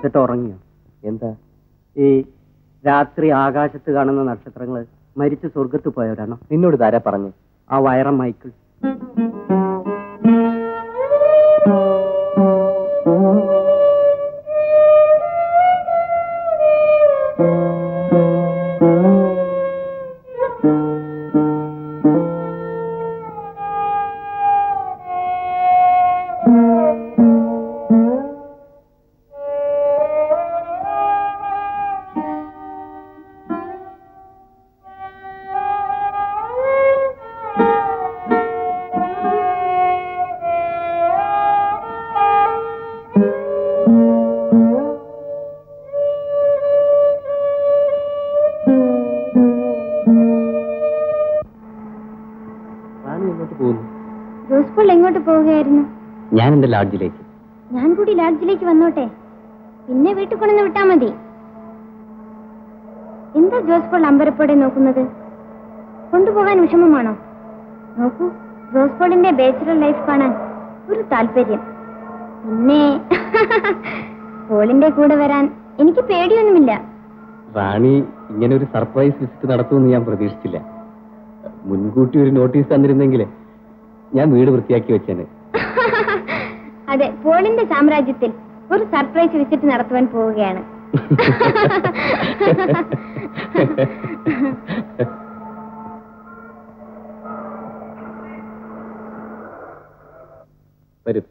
എന്നിട്ട് ഉറങ്ങിയോ എന്താ ഈ രാത്രി ആകാശത്ത് കാണുന്ന നക്ഷത്രങ്ങൾ മരിച്ച് സ്വർഗത്ത് പോയവരാണോ നിന്നോട് താരാ പറഞ്ഞു ആ വയറം മൈക്കിൾ റാണി എങ്ങോട്ട് പോകുന്നു ജോസ് പോൾ എങ്ങോട്ട് പോവുകയായിരുന്നു ഞാൻ എന്റെ ലാഡ്ജിലേക്ക് ഞാൻ കൂടി ലാഡ്ജിലേക്ക് വന്നോട്ടെ പിന്നെ വീട്ടിൽ കൊണ്ടുവന്ന് വിട്ടാ മതി എന്താ ജോസ് പോൾ അമ്പരപ്പോടെ നോക്കുന്നത് കൊണ്ടുപോകാൻ വിഷമമാണോ നോക്കൂ ജോസ് പോളിന്റെ ബാച്ചുലർ ലൈഫ് കാണാൻ ഒരു താല്പര്യം പിന്നെ പോളിന്റെ കൂടെ വരാൻ എനിക്ക് പേടിയൊന്നുമില്ല റാണി ഇങ്ങനെ ഒരു സർപ്രൈസ് വിസിറ്റ് നടത്തുമെന്ന് ഞാൻ പ്രതീക്ഷിച്ചില്ല മുൻകൂട്ടി ഒരു നോട്ടീസ് തന്നിരുന്നെങ്കിൽ ഞാൻ വീട് വൃത്തിയാക്കി വെച്ചേനെ അതെ പോളിന്റെ സാമ്രാജ്യത്തിൽ ഒരു സർപ്രൈസ് വിസിറ്റ് നടത്തുവാൻ പോവുകയാണ് വരും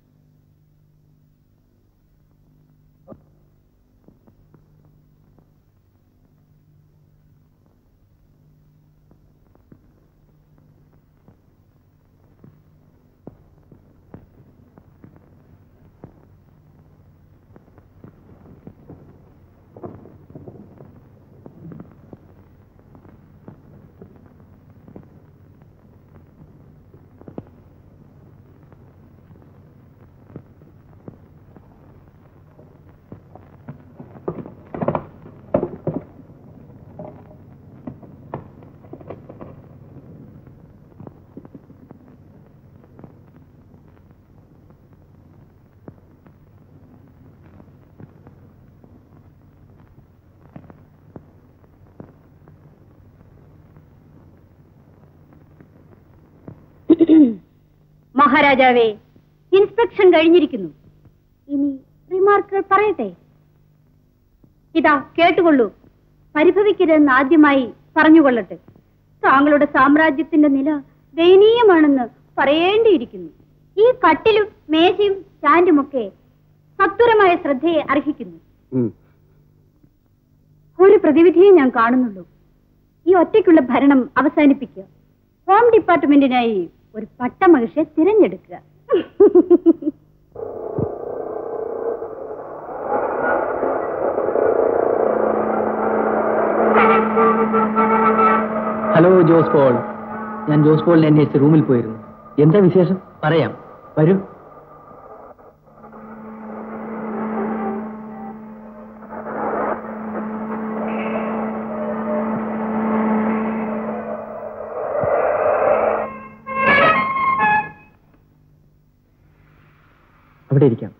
മഹാരാജാവേ ഇൻസ്പെക്ഷൻ കഴിഞ്ഞിരിക്കുന്നു ഇനി റിമാർക്കുകൾ പറയട്ടെ ഇതാ കേട്ടുകൊള്ളൂ പരിഭവിക്കരുതെന്ന് ആദ്യമായി പറഞ്ഞുകൊള്ളട്ടെ താങ്കളുടെ സാമ്രാജ്യത്തിന്റെ നില ദയനീയമാണെന്ന് പറയേണ്ടിയിരിക്കുന്നു ഈ കട്ടിലും മേശയും സ്റ്റാൻഡുമൊക്കെ സത്വരമായ ശ്രദ്ധയെ അർഹിക്കുന്നു ഉം. ഒരു പ്രതിവിധിയെ ഞാൻ കാണുന്നുള്ളൂ ഈ ഒറ്റയ്ക്കുള്ള ഭരണം അവസാനിപ്പിക്കുക ഹോം ഡിപ്പാർട്ട്മെന്റിനായി ഒരു പട്ടമഹിഷെ തിരഞ്ഞെടുക്കുക ഹലോ ജോസ് പോൾ ഞാൻ ജോസ് പോളിനെ അന്വേഷിച്ച് റൂമിൽ പോയിരുന്നു എന്താ വിശേഷം പറയാം വരൂ അവിടെ ഇരിക്കാം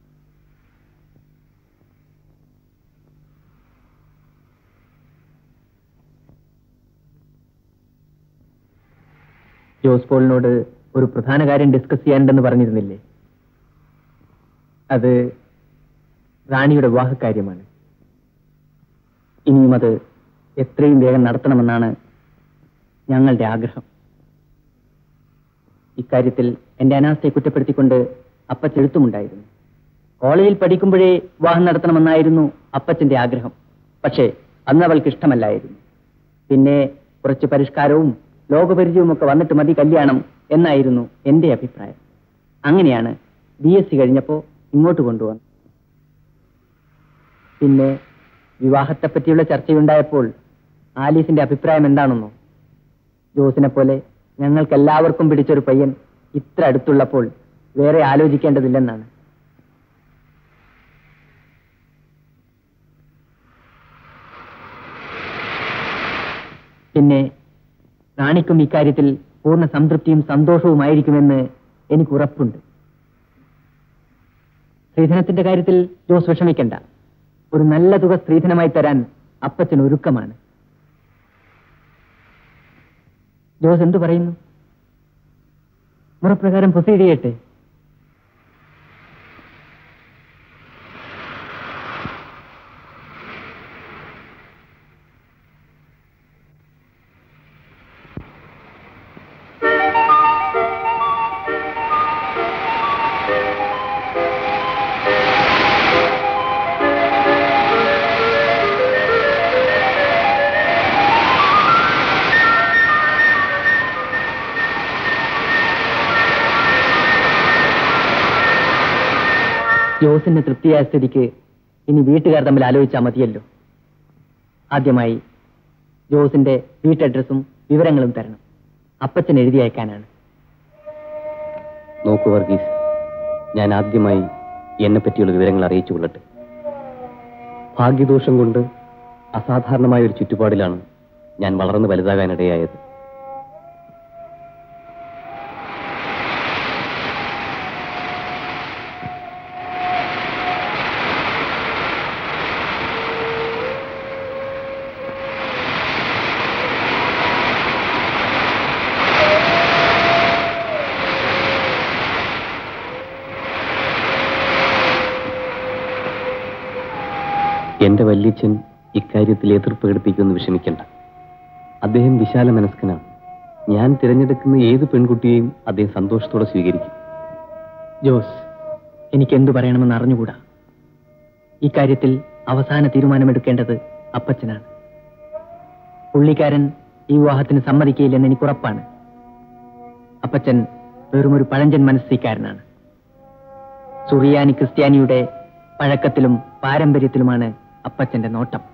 ജോസ് പോളിനോട് ഒരു പ്രധാന കാര്യം ഡിസ്കസ് ചെയ്യാനുണ്ടെന്ന് പറഞ്ഞിരുന്നില്ലേ അത് റാണിയുടെ വിവാഹക്കാര്യമാണ് ഇനിയും അത് എത്രയും വേഗം നടത്തണമെന്നാണ് ഞങ്ങളുടെ ആഗ്രഹം ഇക്കാര്യത്തിൽ എന്റെ അനാസ്ഥയെ കുറ്റപ്പെടുത്തിക്കൊണ്ട് അപ്പച്ചെഴുത്തുമുണ്ടായിരുന്നു കോളേജിൽ പഠിക്കുമ്പോഴേ വിവാഹം നടത്തണമെന്നായിരുന്നു അപ്പച്ചന്റെ ആഗ്രഹം പക്ഷേ അന്ന് അവൾക്ക് ഇഷ്ടമല്ലായിരുന്നു പിന്നെ കുറച്ച് പരിഷ്കാരവും ലോകപരിചയവും ഒക്കെ വന്നിട്ട് മതി കല്യാണം എന്നായിരുന്നു എന്റെ അഭിപ്രായം അങ്ങനെയാണ് ബി എസ് സി കഴിഞ്ഞപ്പോൾ ഇങ്ങോട്ട് കൊണ്ടുവന്നു പിന്നെ വിവാഹത്തെ പറ്റിയുള്ള ചർച്ചയുണ്ടായപ്പോൾ ആലീസിന്റെ അഭിപ്രായം എന്താണെന്നോ ജോസിനെ പോലെ ഞങ്ങൾക്ക് എല്ലാവർക്കും പിടിച്ചൊരു പയ്യൻ ഇത്ര അടുത്തുള്ളപ്പോൾ വേറെ ആലോചിക്കേണ്ടതില്ലെന്നാണ് പിന്നെ റാണിക്കും ഇക്കാര്യത്തിൽ പൂർണ്ണ സംതൃപ്തിയും സന്തോഷവുമായിരിക്കുമെന്ന് എനിക്ക് ഉറപ്പുണ്ട് ശ്രീധനത്തിന്റെ കാര്യത്തിൽ ജോസ് വിഷമിക്കണ്ട ഒരു നല്ല തുക സ്ത്രീധനമായി തരാൻ അപ്പച്ചൻ ഒരുക്കമാണ് ജോസ് എന്തു പറയുന്നു മുറപ്രകാരം പ്രൊസീഡ് ചെയ്യട്ടെ ജോസിന് തൃപ്തിയായ സ്ഥിതിക്ക് ഇനി വീട്ടുകാർ തമ്മിൽ ആലോചിച്ചാൽ മതിയല്ലോ ആദ്യമായി ജോസിന്റെ വീട്ടഡ്രസ്സും വിവരങ്ങളും തരണം അപ്പച്ചൻ എഴുതി അയക്കാനാണ് നോക്കൂ വർഗീസ് ഞാൻ ആദ്യമായി എന്നെ പറ്റിയുള്ള വിവരങ്ങൾ അറിയിച്ചു കൊള്ളട്ടെ ഭാഗ്യദോഷം കൊണ്ട് അസാധാരണമായ ഒരു ചുറ്റുപാടിലാണ് ഞാൻ വളർന്നു വലുതാകാനിടയായത് എന്റെ വല്യച്ഛൻ ഇക്കാര്യത്തിൽ എതിർപ്പ് പ്രകടിപ്പിക്കുമെന്ന് വിഷമിക്കണ്ട അദ്ദേഹം വിശാല മനസ്കനാണ് ഞാൻ തിരഞ്ഞെടുക്കുന്ന ഏത് പെൺകുട്ടിയെയും അദ്ദേഹം സന്തോഷത്തോടെ സ്വീകരിക്കും ജോസ് എനിക്ക് എന്തു പറയണമെന്ന് അറിഞ്ഞുകൂടാ ഇക്കാര്യത്തിൽ അവസാന തീരുമാനമെടുക്കേണ്ടത് അപ്പച്ചനാണ് പുള്ളിക്കാരൻ ഈ വിവാഹത്തിന് സമ്മതിക്കയില്ലെന്ന് എനിക്ക് ഉറപ്പാണ് അപ്പച്ചൻ വെറുമൊരു പഴഞ്ചൻ മനസ്സിക്കാരനാണ് സുറിയാനി ക്രിസ്ത്യാനിയുടെ പഴക്കത്തിലും പാരമ്പര്യത്തിലുമാണ് അപ്പച്ചന്റെ നോട്ടം